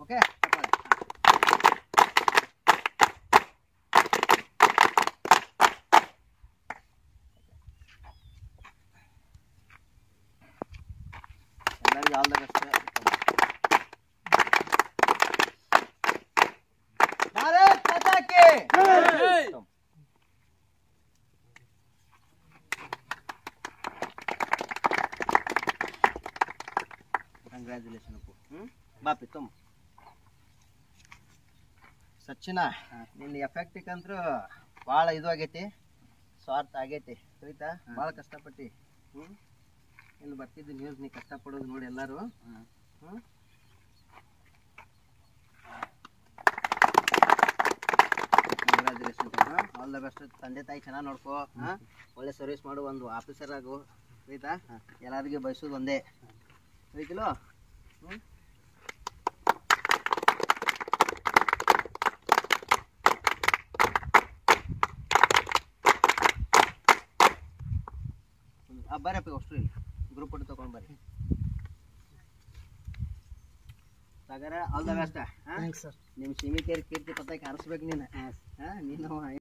okay ಎಲ್ಲರಿಗೂ all the best Bharat Mata ಕಿ congratulation Appu ಹ್ಞೂ ಬಾಪಿ ತುಂಬ ಸಚಿನ ನಿನ್ನ ಎಫೆಕ್ಟಿಗಂತೂ ಭಾಳ ಇದು ಆಗೈತಿ ಸ್ವಾರ್ಥ ಆಗೈತಿ ಸರಿತಾ ಭಾಳ ಕಷ್ಟಪಟ್ಟು ಹ್ಞೂ ಇಲ್ಲಿ ಬರ್ತಿದ್ದು ನ್ಯೂಸ್ ನೀ ಕಷ್ಟಪಡೋದು ನೋಡಿ ಎಲ್ಲರೂ ಹ್ಞೂ ಕಂಗ್ರ್ಯಾಚುಲೇಷನ್ ಆಲ್ ದ ಬೆಸ್ಟ್ ತಂದೆ ತಾಯಿ ಚೆನ್ನಾಗಿ ನೋಡ್ಕೋ ಹಾಂ ಒಳ್ಳೆ ಸರ್ವಿಸ್ ಮಾಡು ಒಂದು ಆಫೀಸರ್ ಆಗು ಆಯ್ತಾ ಎಲ್ಲರಿಗೂ ಬಯಸೋದು ಒಂದೇ ಆಯ್ತಿಲ್ಲೋ ಹ್ಞೂ ಆ ಬರ್ರಪ್ಪ ಅಷ್ಟು ಇಲ್ಲಿ ಗ್ರೂಪ್ ಫೋಟೋ ತೊಗೊಂಡು ಬರ್ರಿ Sagara all the best thanks sir ನಿಮ್ಮ ಸೀಮಿಕೇರಿ ಕೀರ್ತಿ ಪತ್ತಾಗಿ ಹಾರಿಸ್ಬೇಕು ನೀನು ಹಾಂ ನೀನು